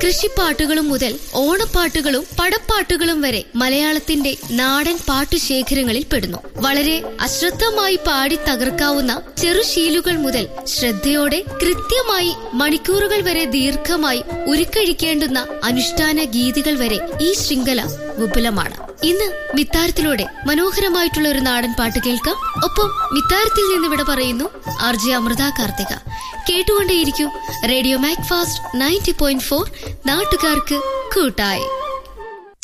കൃഷിപ്പാട്ടുകളും മുതൽ ഓണപ്പാട്ടുകളും പടപ്പാട്ടുകളും വരെ മലയാളത്തിന്റെ നാടൻ പാട്ടുശേഖരങ്ങളിൽ പെടുന്നു വളരെ അശ്രദ്ധമായി പാടി തകർക്കാവുന്ന ചെറുശീലുകൾ മുതൽ ശ്രദ്ധയോടെ കൃത്യമായി മണിക്കൂറുകൾ വരെ ദീർഘമായി ഉരുക്കഴിക്കേണ്ടുന്ന അനുഷ്ഠാന ഗീതികൾ വരെ ഈ ശൃംഖല വിപുലമാണ് ഇന്ന് മിത്താരത്തിലൂടെ മനോഹരമായിട്ടുള്ള ഒരു നാടൻ പാട്ട് കേൾക്കാം ഒപ്പം മിത്താരത്തിൽ നിന്ന് ഇവിടെ പറയുന്നു ആർ ജെ അമൃത കാർത്തിക കേട്ടുകൊണ്ടേയിരിക്കൂ radio Mac Fast ninety point four നാട്ടുകാർക്ക് കൂട്ടായി